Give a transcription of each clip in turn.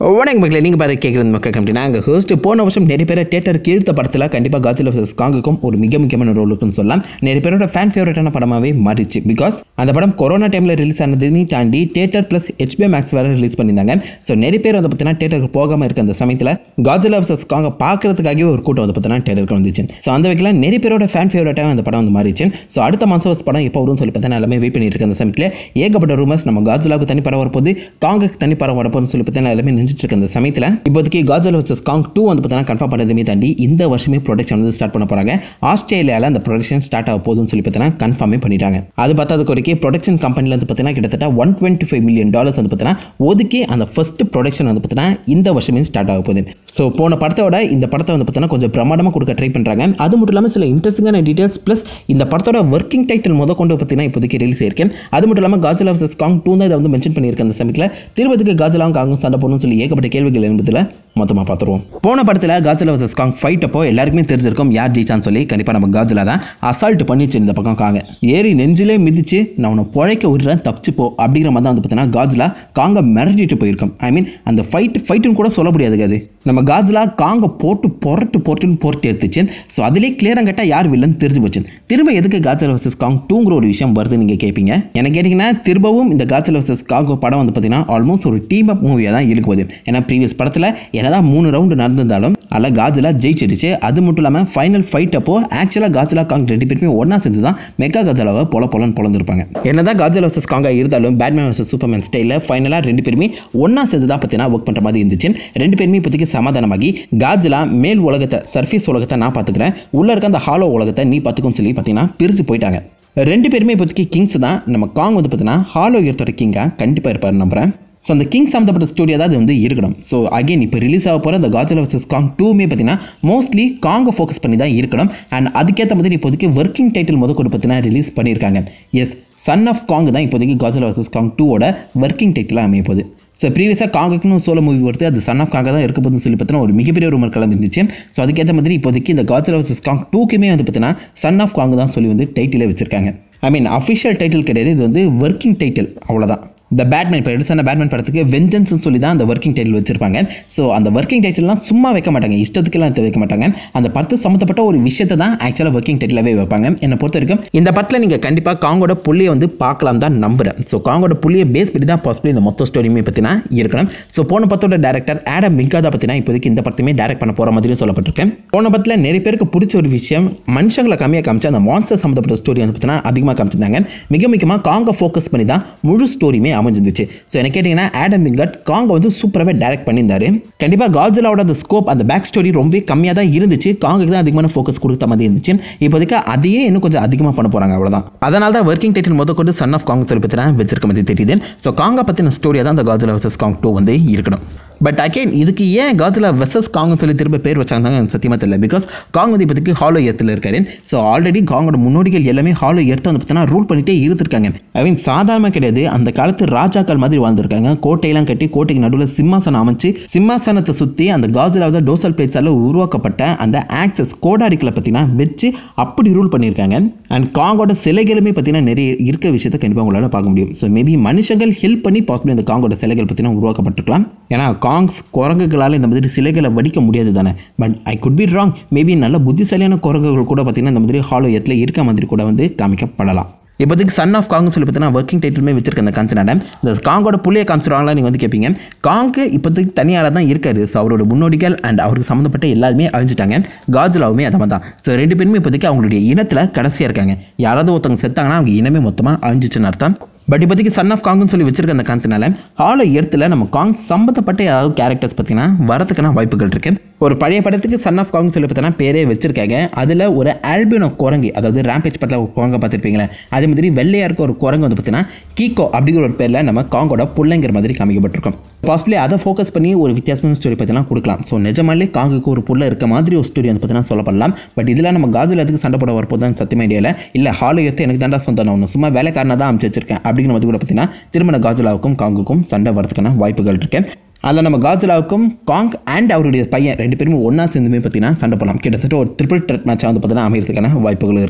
வணக்கம் மக்களே நீங்கள் பாரு கேட்குறது மக்கள் கம்பெனி நாங்கள் ஹோஸ்ட் போன வருஷம் நிறைய பேர் தேட்டருக்கு இழுத்த படத்தில் கண்டிப்பாக காத்தில் வர்சஸ் காங்குக்கும் ஒரு மிக முக்கியமான ரோல் இருக்குன்னு சொல்லலாம் நிறைய பேரோட ஃபேன் ஃபேவரட்டான படமாகவே மாறிச்சு பிகாஸ் அந்த படம் கொரோனா டைமில் ரிலீஸ் ஆனதையும் தாண்டி தேட்டர் ப்ளஸ் ஹெச்பிஎம் மேக்ஸ் வேறு ரிலீஸ் பண்ணியிருந்தாங்க ஸோ நிறைய பேர் வந்து பார்த்தீங்கன்னா தேட்டருக்கு போகாமல் இருக்க அந்த சமயத்தில் காஜில் வர்சஸ் காங்க பார்க்கறதுக்காகவே ஒரு கூட்டம் வந்து பார்த்தீங்கன்னா தேட்டருக்கு வந்துச்சு ஸோ அந்த வகையில் நிறைய பேரோட ஃபேன் ஃபேவரட்டாக அந்த படம் வந்து மாறிச்சு ஸோ அடுத்த மாதம் படம் எப்போ வரும்னு சொல்லி பார்த்தீங்கன்னா எல்லாமே வெயிட் பண்ணிட்டு இருக்க அந்த சமயத்தில் ஏகப்பட்ட ரூமர்ஸ் நம்ம காஜிலாவுக்கு தனி படம் வரப்போகுது காங்குக்கு தனி படம் வரப்போகுதுன்னு சொல்லி பார்த்தீங்கன்னா எல்லாமே நினைச்சிட்டு இருக்க அந்த சமயத்தில் இப்போதைக்கு காஜல் வர்சஸ் காங் டூ வந்து பார்த்தீங்கன்னா கன்ஃபார்ம் பண்ணதுமே தாண்டி இந்த வருஷமே ப்ரொடக்ஷன் வந்து ஸ்டார்ட் பண்ண போகிறாங்க ஆஸ்திரேலியாவில் அந்த ப்ரொடக்ஷன் ஸ்டார்ட் ஆக போகுதுன்னு சொல்லி பார்த்தீங்கன்னா கன்ஃபார்மே பண்ணிட்டாங்க அது பார்த்தாது வரைக்கும் ப்ரொடக்ஷன் கம்பெனியில் வந்து பார்த்தீங்கன்னா கிட்டத்தட்ட one twenty five million dollars வந்து பார்த்தீங்கன்னா ஒதுக்கி அந்த ஃபர்ஸ்ட் ப்ரொடக்ஷன் வந்து பார்த்தீங்கன்னா இந்த வருஷமே ஸ்டார்ட் ஆக போகுது ஸோ போன படத்தோட இந்த படத்தை வந்து பார்த்தீங்கன்னா கொஞ்சம் பிரமாண்டமாக கொடுக்க ட்ரை பண்ணுறாங்க அது மட்டும் இல்லாமல் சில இன்ட்ரெஸ்டிங்கான டீட்டெயில்ஸ் ப்ளஸ் இந்த படத்தோட ஒர்க்கிங் டைட்டில் முத கொண்டு பார்த்தீங்கன்னா இப்போதைக்கு ரிலீஸ் ஆயிருக்கேன் அது மட்டும் இல்லாமல் காஜல் வர்சஸ் காங் டூ தான் இதை வந்து மென்ஷன் பண்ணியிருக்க அந்த சமயத்தில் திருப்பதிக்கு காஜலாவும் காங்கும் சண்டை போடணும்னு சொல்லி ஏகப்பட்ட கேள்விகள் என்பதில் மொத்தமாக பார்த்துருவோம் போன படத்தில் காஜலா வர்சஸ் காங் ஃபைட் அப்போ எல்லாருக்குமே தெரிஞ்சிருக்கும் யார் ஜெயிச்சான்னு சொல்லி கண்டிப்பாக நம்ம காஜலா தான் அசால்ட் பண்ணிச்சு இந்த பக்கம் காங்க ஏறி நெஞ்சிலே மிதிச்சு நான் உன்னை புழைக்க விடுறேன் தப்பிச்சு போ அப்படிங்கிற மாதிரி தான் வந்து பார்த்தீங்கன்னா காஜலா காங்க மிரட்டிட்டு போயிருக்கோம் ஐ மீன் அந்த ஃபைட் ஃபைட்டுன்னு கூட சொல்ல முடியாது அது நம்ம காஜலா காங்க போட்டு பொரட்டு பொரட்டுன்னு பொரட்டு எடுத்துச்சு ஸோ அதிலே கிளியராக கேட்டால் யார் வில்லன் தெரிஞ்சு போச்சு திரும்ப எதுக்கு காஜல் வர்சஸ் காங் டூங்கிற ஒரு விஷயம் வருது நீங்கள் கேட்பீங்க எனக்கு கேட்டிங்கன்னா திரும்பவும் இந்த காஜல் வர்சஸ் காங் படம் வந்து பார்த்தீங்கன்னா ஆல்மோஸ்ட் ஒரு டீம் அப் மூவியாக தான் இருக்க போகுது ஏன்னா ப்ரீவியஸ் படத்தில் என்னதான் மூணு ரவுண்டு நடந்திருந்தாலும் அதில் காஜலா ஜெயிச்சிடுச்சு அது மட்டும் இல்லாமல் ஃபைனல் ஃபைட் அப்போ ஆக்சுவலாக காஜலா காங் ரெண்டு பேருமே ஒன்றா சேர்ந்து தான் மெகா காஜலாவை பொல பொலன்னு பொழந்திருப்பாங்க என்னதான் காஜல் வர்சஸ் காங்கா இருந்தாலும் பேட்மேன் வர்சஸ் சூப்பர்மேன் ஸ்டைலில் ஃபைனலாக ரெண்டு பேருமே ஒன்றா சேர்ந்து தான் பார்த்தீங்கன்னா ஒர்க் பண்ணுற மாதிரி இருந்துச்சு ரெண்டு பேருமே இப்போதைக்கு சமாதானமாகி காஜலா மேல் உலகத்தை சர்ஃபேஸ் உலகத்தை நான் பார்த்துக்கிறேன் உள்ளே இருக்க அந்த ஹாலோ உலகத்தை நீ பார்த்துக்கும் சொல்லி பார்த்தீங்கன்னா பிரித்து போயிட்டாங்க ரெண்டு பேருமே இப்போதைக்கு கிங்ஸ் தான் நம்ம காங் வந்து பார்த்தீங்கன்னா ஹாலோ எர்த்தோட கிங்காக கண்டிப்பாக இருப்பார் நம்புறேன் ஸோ அந்த கிங் சம்மந்தப்பட்ட ஸ்டோரி தான் அது வந்து இருக்கணும் ஸோ அகைன் இப்போ ரிலீஸ் ஆக போகிற அந்த காஜல் வர்சஸ் காங் டூமே பார்த்தீங்கன்னா மோஸ்ட்லி காங்கை ஃபோக்கஸ் பண்ணி தான் இருக்கணும் அண்ட் அதுக்கேற்ற மாதிரி இப்போதைக்கு ஒர்க்கிங் டைட்டில் முத கூட பார்த்தீங்கன்னா ரிலீஸ் பண்ணியிருக்காங்க எஸ் சன் ஆஃப் காங் தான் இப்போதைக்கு காஜல் வர்சஸ் காங் டூவோட ஒர்க்கிங் டைட்டிலாக அமைய போகுது ஸோ ப்ரீவியஸாக காங்குக்குன்னு சோலோ மூவி வருது அது சன் ஆஃப் காங்க தான் இருக்க போதுன்னு சொல்லி பார்த்தீங்கன்னா ஒரு மிகப்பெரிய ஒரு கிளம்பி இருந்துச்சு ஸோ அதுக்கேற்ற மாதிரி இப்போதைக்கு இந்த காஜல் வர்சஸ் காங் டூக்குமே வந்து பார்த்தீங்கன்னா சன் ஆஃப் காங் தான் சொல்லி வந்து டைட்டிலே வச்சிருக்காங்க ஐ மீன் அஃபிஷியல் டைட்டில் கிடையாது இது வந்து ஒர்க்கிங் டைட்டில் அவ்வளோதான் இந்த பேட்மேன் இப்போ எடுத்தான பேட்மேன் படத்துக்கு வெஞ்சன்ஸ்னு சொல்லி தான் அந்த ஒர்க்கிங் டைட்டில் வச்சிருப்பாங்க ஸோ அந்த ஒர்க்கிங் டைட்டில்லாம் சும்மா வைக்க மாட்டாங்க இஷ்டத்துக்குலாம் எடுத்து வைக்க மாட்டாங்க அந்த படத்து சம்மந்தப்பட்ட ஒரு விஷயத்தை தான் ஆக்சுவலாக ஒர்க்கிங் டைட்டிலாகவே வைப்பாங்க என்னை பொறுத்த வரைக்கும் இந்த படத்தில் நீங்கள் கண்டிப்பாக காங்கோட புள்ளியை வந்து பார்க்கலாம் தான் நம்புறேன் ஸோ காங்கோட புள்ளியை பேஸ் பண்ணி தான் பாசிபிள் இந்த மொத்த ஸ்டோரியுமே பற்றினா இருக்கணும் ஸோ போன படத்தோட டேரக்டர் ஆடம் மிங்காதா பற்றினா இப்போதைக்கு இந்த படத்தையுமே டேரக்ட் பண்ண போகிற மாதிரியும் சொல்லப்பட்டிருக்கேன் போன படத்தில் நிறைய பேருக்கு பிடிச்ச ஒரு விஷயம் மனுஷங்களை கம்மியாக காமிச்சு அந்த மான்ஸ்டர் சம்மந்தப்பட்ட ஸ்டோரி வந்து பார்த்தீங்கன்னா அதிகமாக காமிச்சிருந்தாங்க மிக முக்கியமாக காங்கை ஃபோக்கஸ் பண்ணி தான் முழு ஸ்டோரியுமே அமைஞ்சிருந்துச்சு ஸோ எனக்கு கேட்டிங்கன்னா ஆடம் மிங்கட் காங்க வந்து சூப்பராகவே டைரக்ட் பண்ணியிருந்தாரு கண்டிப்பாக காஜலாவோட அந்த ஸ்கோப் அந்த பேக் ஸ்டோரி ரொம்ப கம்மியாக தான் இருந்துச்சு காங்குக்கு தான் அதிகமான ஃபோக்கஸ் கொடுத்த மாதிரி இருந்துச்சு இப்போதைக்கு அதையே இன்னும் கொஞ்சம் அதிகமாக பண்ண போகிறாங்க அவ்வளோதான் அதனால தான் ஒர்க்கிங் டைட்டில் முத கொண்டு சன் ஆஃப் காங் சொல்லி பார்த்தீங்கன்னா வச்சிருக்க மாதிரி தெரியுது ஸோ காங்கை பற்றின ஸ்டோரியாக தான் அந்த காஜலா வர்சஸ் காங் டூ வந்து இருக்கணும் பட் அகைன் இதுக்கு ஏன் காஜலா வெர்சஸ் காங்னு சொல்லி திரும்ப பேர் வச்சாங்க எனக்கு சத்தியமாக தெரியல பிகாஸ் காங் வந்து இப்போதைக்கு ஹாலோ எர்த்தில் இருக்காரு ஸோ ஆல்ரெடி காங்கோட முன்னோடிகள் எல்லாமே ஹாலோ எர்த்தை வந்து பார்த்தீங்கன்னா ரூல் பண்ணிட்டே இருந்திருக்காங்க ஐ மீன் சாதாரணமாக கிடையாது அந்த காலத்து ராஜாக்கள் மாதிரி வாழ்ந்திருக்காங்க கோட்டையெல்லாம் கட்டி கோட்டைக்கு நடுவில் சிம்மாசனம் அமைச்சு சிம்மாசனத்தை சுற்றி அந்த காஜலாவது டோசல் பேச்சால் உருவாக்கப்பட்ட அந்த ஆக்சஸ் கோடாரிகளை பார்த்தீங்கன்னா வச்சு அப்படி ரூல் பண்ணியிருக்காங்க அண்ட் காங்கோட சிலைகளுமே பார்த்தீங்கன்னா நிறைய இருக்க விஷயத்தை கண்டிப்பாக உங்களால் பார்க்க முடியும் ஸோ மேபி மனுஷங்கள் ஹெல்ப் பண்ணி பாசிபிள் இந்த காங்கோட சிலைகள் பார்த்தீங்கன்னா உருவாக்கப்பட்டிருக்கலாம் ஏன்னா காங்ஸ் குரங்குகளால் இந்த மாதிரி சிலைகளை வடிக்க முடியாது தானே but I could be wrong maybe நல்ல புத்திசாலியான குரங்குகள் கூட பார்த்தீங்கன்னா இந்த மாதிரி ஹாலோ எத்தில் இருக்க மாதிரி கூட வந்து காமிக்கப்படலாம் இப்போதைக்கு சன் ஆஃப் காங்னு சொல்லி பார்த்தீங்கன்னா ஒர்க்கிங் டைட்டிலுமே வச்சிருக்க அந்த காஞ்சனாட இந்த காங்கோட புள்ளியை காமிச்சிருவாங்களா நீங்கள் வந்து கேட்பீங்க காங்கு இப்போதைக்கு தனியால் தான் இருக்காரு ஸோ அவரோட முன்னோடிகள் அண்ட் அவருக்கு சம்மந்தப்பட்ட எல்லாருமே அழிஞ்சிட்டாங்க காஜலாவுமே அதை தான் ஸோ ரெண்டு பேருமே இப்போதைக்கு அவங்களுடைய இனத்தில் கடைசியாக இருக்காங்க யாராவது ஒருத்தவங்க செத்தாங்கன்னா அவங்க இனமே மொத்தமாக அழிஞ்சிச்சுன்னு அர்த்தம் பட் இப்போதைக்கு சன் ஆஃப் காங்னு சொல்லி வச்சிருக்க அந்த காந்தனால ஹாலோ எர்த்தில் நம்ம காங் சம்மந்தப்பட்ட ஏதாவது கேரக்டர்ஸ் பார்த்தீங்கன்னா வரதுக்கான வாய்ப்புகள் இருக்கு ஒரு பழைய படத்துக்கு சன் ஆஃப் காங் சொல்லி பார்த்தீங்கன்னா பேரே வச்சிருக்காங்க அதில் ஒரு ஆல்பினோ குரங்கு அதாவது ரேம்பேஜ் படத்தில் ஒரு குரங்கை பார்த்துருப்பீங்களே அதே மாதிரி வெள்ளையாக இருக்க ஒரு குரங்கு வந்து பார்த்தீங்கன்னா கீகோ அப்படிங்கிற ஒரு பேரில் நம்ம காங்கோட புள்ளைங்கிற மாதிரி காமிக்கப்பட்டிருக்கும் பாசிபிளி அதை ஃபோக்கஸ் பண்ணி ஒரு வித்தியாசமான ஸ்டோரி பார்த்தீங்கன்னா கொடுக்கலாம் ஸோ நிஜமாலே காங்குக்கு ஒரு புள்ள இருக்க மாதிரி ஒரு ஸ்டோரி வந்து பார்த்தீங்கன்னா சொல்லப்படலாம் பட் இதில் நம்ம காஜில் அதுக்கு சண்டை போட வரப்போ தான் சத்தியமா ஐடியாவில் இல்லை ஹாலோ எடுத்து எனக்கு தாண்டா சொந்தம் நான் ஒன்று சும்மா வேலைக்காரனாக தான் அமைச்சு வச்சிருக்கேன் அப்படிங்கிற மாதிரி கூட பார்த்தீங்கன்னா திருமண காஜலாவுக்கும் காங்குக்கும் சண்டை வரதுக்கான வாய்ப்புகள் இருக்கு அதில் நம்ம காஜலாவுக்கும் காங் அண்ட் அவருடைய பையன் ரெண்டு பேருமே ஒன்றா சேர்ந்துமே பார்த்தீங்கன்னா சண்டை போடலாம் கிட்டத்தட்ட ஒரு ட்ரிபிள் ட்ரெட் மேட்சாக வந்து பார்த்தீங்கன்னா அமைகிறதுக்கான வாய்ப்புகள் இருக்குது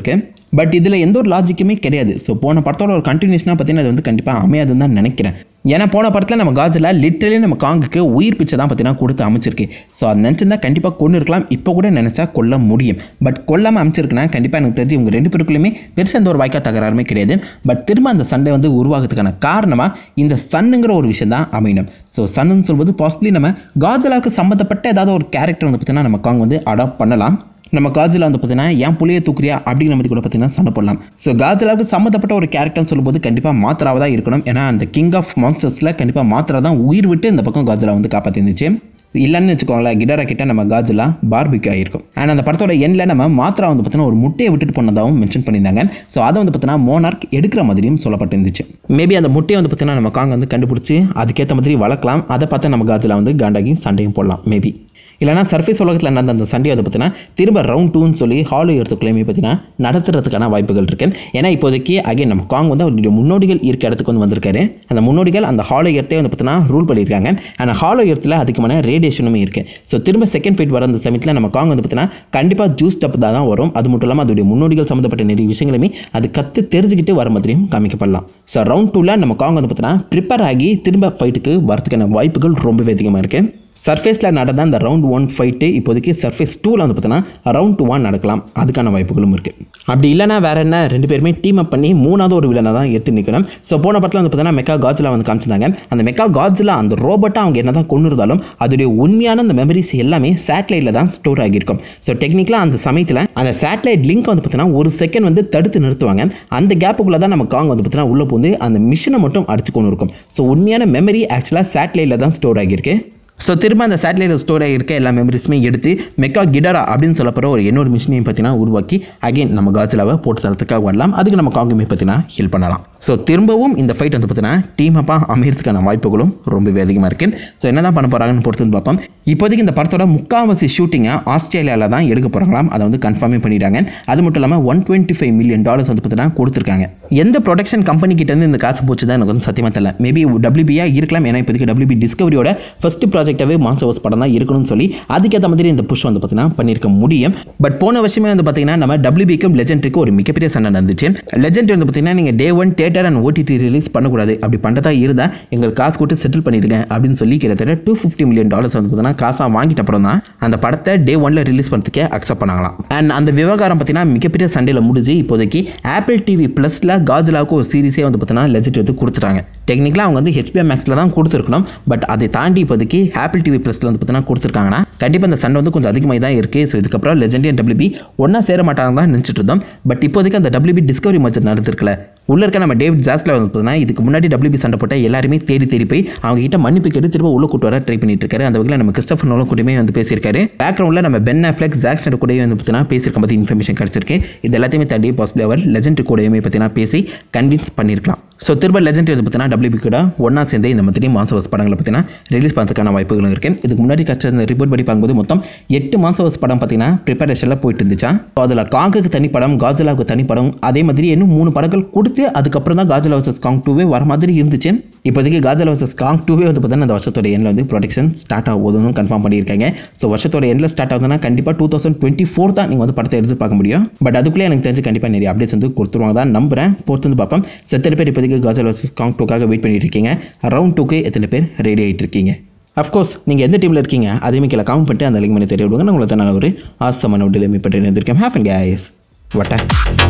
பட் இதில் எந்த ஒரு லாஜிக்குமே கிடையாது ஸோ போன படத்தோட ஒரு கண்டினியூஷனாக பார்த்தீங்கன்னா அது வந்து கண்டிப்பாக அமையாதுன்னு தான் நினைக்கிறேன் ஏன்னா போன படத்தில் நம்ம காஜில் லிட்டரலி நம்ம காங்குக்கு உயிர் பிச்சை தான் பார்த்தீங்கன்னா கொடுத்து அமைச்சிருக்கு ஸோ அது நினச்சிருந்தா கண்டிப்பாக கொண்டு இருக்கலாம் இப்போ கூட நினச்சா கொல்ல முடியும் பட் கொல்லாமல் அமைச்சிருக்குன்னா கண்டிப்பாக எனக்கு தெரிஞ்சு இவங்க ரெண்டு பேருக்குள்ளுமே பெருசாக எந்த ஒரு வாய்க்கா தகராறுமே கிடையாது பட் திரும்ப அந்த சண்டை வந்து உருவாகிறதுக்கான காரணமாக இந்த சன்னுங்கிற ஒரு விஷயம் தான் அமையணும் ஸோ சன்னுன்னு சொல்வது பாசிபிளி நம்ம காஜலாவுக்கு சம்மந்தப்பட்ட ஏதாவது ஒரு கேரக்டர் வந்து பார்த்தீங்கன்னா நம்ம காங் வந்து அடாப்ட் பண்ணலாம் நம்ம காஜில் வந்து பார்த்தீங்கன்னா ஏன் புளிய தூக்குறியா அப்படிங்கிற மாதிரி கூட பார்த்தீங்கன்னா சண்டை போடலாம் ஸோ காஜிலாவுக்கு சம்மந்தப்பட்ட ஒரு கேரக்டர்னு சொல்லும்போது கண்டிப்பாக மாத்திராவாக தான் இருக்கணும் ஏன்னா அந்த கிங் ஆஃப் மான்ஸ்டர்ஸில் கண்டிப்பாக மாத்திரா தான் உயிர் விட்டு இந்த பக்கம் காஜிலா வந்து காப்பாற்றிருந்துச்சு இல்லைன்னு வச்சுக்கோங்களேன் கிடாரா கிட்ட நம்ம காஜிலா பார்பிக்கு ஆயிருக்கும் அண்ட் அந்த படத்தோட எண்ணில் நம்ம மாத்திரா வந்து பார்த்தீங்கன்னா ஒரு முட்டையை விட்டுட்டு போனதாகவும் மென்ஷன் பண்ணியிருந்தாங்க ஸோ அதை வந்து பார்த்தீங்கன்னா மோனார்க் எடுக்கிற மாதிரியும் சொல்லப்பட்டிருந்துச்சு மேபி அந்த முட்டையை வந்து பார்த்தீங்கன்னா நம்ம காங்க வந்து கண்டுபிடிச்சி அதுக்கேற்ற மாதிரி வளர்க்கலாம் அதை பார்த்து நம்ம காஜிலா வந்து காண்டாகி சண்டையும் போடலாம் மேபி இல்லைனா சர்ஃபேஸ் உலகத்தில் நடந்த அந்த சண்டே வந்து பார்த்தீங்கன்னா திரும்ப ரவுண்ட் டூன்னு சொல்லி ஹாலோ இடத்துக்குள்ளேயுமே பார்த்தீங்கன்னா நடத்துறதுக்கான வாய்ப்புகள் இருக்கு ஏன்னா இப்போதைக்கு அகைன் நம்ம காங் வந்து அவருடைய முன்னோடிகள் இருக்க இடத்துக்கு வந்து வந்திருக்காரு அந்த முன்னோடிகள் அந்த ஹாலோ இடத்தையே வந்து பார்த்தீங்கன்னா ரூல் பண்ணியிருக்காங்க அந்த ஹாலோ இடத்துல அதிகமான ரேடியேஷனுமே இருக்கு ஸோ திரும்ப செகண்ட் ஃபைட் வர அந்த சமயத்தில் நம்ம காங் வந்து பார்த்தீங்கன்னா கண்டிப்பாக ஜூஸ் டப் தான் தான் வரும் அது மட்டும் இல்லாமல் அதோடைய முன்னோடிகள் சம்மந்தப்பட்ட நிறைய விஷயங்களுமே அது கற்று தெரிஞ்சுக்கிட்டு வர மாதிரியும் காமிக்கப்படலாம் ஸோ ரவுண்ட் டூவில் நம்ம காங் வந்து பார்த்தீங்கன்னா ப்ரிப்பேர் ஆகி திரும்ப ஃபைட்டுக்கு வரதுக்கான வாய்ப்புகள் ரொம்பவே அதிகமாக இருக்குது சர்ஃபேஸில் நடந்த அந்த ரவுண்ட் ஒன் ஃபைட்டு இப்போதைக்கு சர்ஃபேஸ் டூவில் வந்து பார்த்தீங்கன்னா ரவுண்ட் ஒன் நடக்கலாம் அதுக்கான வாய்ப்புகளும் இருக்குது அப்படி இல்லைனா வேற என்ன ரெண்டு பேருமே டீம் அப் பண்ணி மூணாவது ஒரு வில்லனை தான் எடுத்து நிற்கணும் ஸோ போன படத்தில் வந்து பார்த்தீங்கன்னா மெக்கா காஜில் வந்து காமிச்சிருந்தாங்க அந்த மெக்கா காஜில் அந்த ரோபோட்டை அவங்க என்ன தான் கொண்டு இருந்தாலும் அதோடைய உண்மையான அந்த மெமரிஸ் எல்லாமே சேட்டலைட்டில் தான் ஸ்டோர் ஆகியிருக்கும் ஸோ டெக்னிக்கலாக அந்த சமயத்தில் அந்த சேட்டலைட் லிங்க் வந்து பார்த்தீங்கன்னா ஒரு செகண்ட் வந்து தடுத்து நிறுத்துவாங்க அந்த கேப்புக்குள்ளே தான் நம்ம காங் வந்து பார்த்தீங்கன்னா உள்ளே போந்து அந்த மிஷினை மட்டும் அடிச்சு கொண்டு இருக்கும் ஸோ உண்மையான மெமரி ஆக்சுவலாக சேட்டலைட்டில் தான் ஸ்டோர் ஆகியிருக்கு ஸோ திரும்ப அந்த சேட்டலைட் ஸ்டோர் இருக்க எல்லா மெமரிஸுமே எடுத்து மெக்கா கிடரா அப்படின்னு சொல்லப்படுற ஒரு இன்னொரு மிஷினையும் பார்த்தீங்கன்னா உருவாக்கி அகைன் நம்ம காஜிலாவை போட்டு தரத்துக்காக வரலாம் அதுக்கு நம்ம காங்குமே பார்த்தீங்கன்னா ஹெல்ப் பண்ணலாம் ஸோ திரும்பவும் இந்த ஃபைட் வந்து பார்த்தீங்கன்னா டீம் அப்பாக அமையறதுக்கான வாய்ப்புகளும் ரொம்பவே அதிகமாக இருக்குது ஸோ என்ன தான் பண்ண போகிறாங்கன்னு பொறுத்து வந்து பார்ப்போம் இப்போதைக்கு இந்த படத்தோட முக்கால்வாசி ஷூட்டிங்கை ஆஸ்திரேலியாவில் தான் எடுக்க போகிறாங்களாம் அதை வந்து கன்ஃபார்மே பண்ணிட்டாங்க அது மட்டும் இல்லாமல் one twenty five million dollars வந்து பார்த்தீங்கன்னா கொடுத்துருக்காங்க எந்த ப்ரொடக்ஷன் கம்பெனி கிட்டேருந்து இந்த காசு போச்சு தான் எனக்கு வந்து சத்தியமாக தெரியல மேபி டபிள்யூபியாக இருக்கலாம் ஏன்னா இப்போதைக்கு டபிள்யூபி டிஸ்கவரியோட ஃபஸ்ட் ப்ராஜெக்டாகவே மான்சவர்ஸ் படம் தான் இருக்கணும்னு சொல்லி அதுக்கேற்ற மாதிரி இந்த புஷ் வந்து பார்த்தீங்கன்னா பண்ணியிருக்க முடியும் பட் போன வருஷமே வந்து பார்த்தீங்கன்னா நம்ம டபிள்யூபிக்கும் லெஜெண்ட்ரிக்கும் ஒரு மிகப்பெரிய சண்டை நடந்துச்சு லெஜெண்ட் வந்து பார்த்தீங்கன்னா நீங்கள் day one theatre and OTT release பண்ணக்கூடாது அப்படி பண்ணுறதா இருந்தால் எங்களுக்கு காசு கொடுத்து செட்டில் பண்ணிடுங்க அப்படின்னு சொல்லி கிட்டத்தட்ட டூ ஃபிஃப்டி மில்லியன் டாலர்ஸ் வந்து பார்த்தீங்கன்னா காசாக வாங்கிட்ட அப்புறம் தான் அந்த படத்தை டே ஒன்ல ரிலீஸ் பண்ணுறதுக்கே அக்செப்ட் பண்ணாங்களாம் அண்ட் அந்த விவகாரம் பார்த்தீங்கன்னா மிகப்பெரிய சண்டையில் முடிஞ்சு இப்போதைக்கு ஆப்பிள் டிவி ப்ளஸில் காஜிலாவுக்கு ஒரு சீரிஸே வந்து பார்த்தீங்கன்னா லெஜெண்ட் வந்து கொடுத்துட்டாங்க டெக்னிக்கலாக அவங்க வந்து ஹெச்பிஐ மேக்ஸில் தான் கொடுத்துருக்கணும் பட் அதை தாண்டி இப்போதைக்கு ஆப்பிள் டிவி ப்ளஸில் வந்து பார்த்தீங்கன்னா கொடுத்துருக்காங்கன்னா கண்டிப்பாக அந்த சண்டை வந்து கொஞ்சம் அதிகமாக தான் இருக்குது ஸோ இதுக்கப்புறம் லெஜெண்ட் அண்ட் டபிள்யூபி ஒன்றா சேர மாட்டாங்க தான் நினச்சிட்டு இருந்தோம் பட் இப்போதைக்கு அந்த டபிள்யூபி டிஸ்கவரி மச்சர் நடந்திருக்கல உள்ள இருக்க நம்ம டேவிட் ஜாஸ்ல வந்து பார்த்தீங்கன்னா இதுக்கு முன்னாடி டபிள்யூபி சண்டை போட்ட எல்லாருமே தேடி தேடி போய் அவங்க கிட்ட மன்னிப்பு கேட்டு திரும்ப உள்ள கூட்டு வர ட்ரை பண்ணிட்டு இருக்காரு அந்த வகையில் நம்ம கிறிஸ்டபர் நோலம் கூடயுமே வந்து பேசியிருக்காரு பேக்ரவுண்டில் நம்ம பென் அஃப்ளெக் ஜாக்ஸ்னர் கூடயே வந்து பார்த்தீங்கன்னா பேசியிருக்க பற்றி இன்ஃபர்மேஷன் கிடச்சிருக்கு இது எல்லாத்தையுமே தாண்டி பாசிபிள் அவர் லெஜெண்ட் கூடயுமே பார்த்தீங்கன்னா பேசி கன்வின்ஸ் பண்ணியிருக்கலாம் ஸோ திரும்ப லெஜெண்ட் வந்து பார்த்தீங்கன்னா டபிள்யூபி கூட ஒன்றா சேர்ந்து இந்த மாதிரி மாசவஸ் படங்களை பார்த்தீங்கன்னா ரிலீஸ் பண்ணுறதுக்கான வாய்ப்புகளும் இருக்குது இதுக்கு முன்னாடி கட்ச இந்த ரிப்போர்ட் படி பார்க்கும்போது மொத்தம் எட்டு மாசவஸ் படம் பார்த்தீங்கன்னா ப்ரிப்பரேஷனில் போயிட்டு இருந்துச்சா அதில் காங்குக்கு தனி படம் காஜலாவுக்கு தனி படம் அதே மாதிரி இன்னும் மூணு படங்கள் கொடுத்து அதுக்கப்புறம் தான் காஜலா வர்சஸ் காங் டூவே வர மாதிரி இருந்துச்சு இப்போதைக்கு காஜலா வர்சஸ் காங் டூவே வந்து பார்த்தீங்கன்னா அந்த வருஷத்தோட எண்ணில் வந்து ப்ரொடக்ஷன் ஸ்டார்ட் ஆகுதுன்னு கன்ஃபார்ம் பண்ணியிருக்காங்க ஸோ வருஷத்தோட எண்ணில் ஸ்டார்ட் ஆகுதுன்னா கண்டிப்பாக டூ தௌசண்ட் டுவெண்ட்டி ஃபோர் தான் நீங்கள் வந்து படத்தை எடுத்து பார்க்க முடியும் பட் அதுக்குள்ளே எனக்கு தெரிஞ்சு கண்டிப்பாக நிறைய அப்டேட்ஸ் வந்து கொடுத்துருவாங்க தான் நம்புறேன் பொறுத்து வந்து பார்ப்போம் செத்தனை பேர் இப்போதைக்கு காஜலா வர்சஸ் காங் டூக்காக வெயிட் பண்ணிட்டு இருக்கீங்க ரவுண்ட் டூக்கு எத்தனை பேர் ரெடி ஆகிட்டு இருக்கீங்க அஃப்கோர்ஸ் நீங்கள் எந்த டீமில் இருக்கீங்க அதேமே கீழே காமெண்ட் பண்ணிட்டு அந்த லிங்க் பண்ணி தெரிய விடுங்க நான் உங்களுக்கு நல்ல ஒரு ஆசமான ஒரு டெலிவரி பற்றி இருந்திருக்கேன் ஹேஃப் அண்ட் கேஸ் வட்டா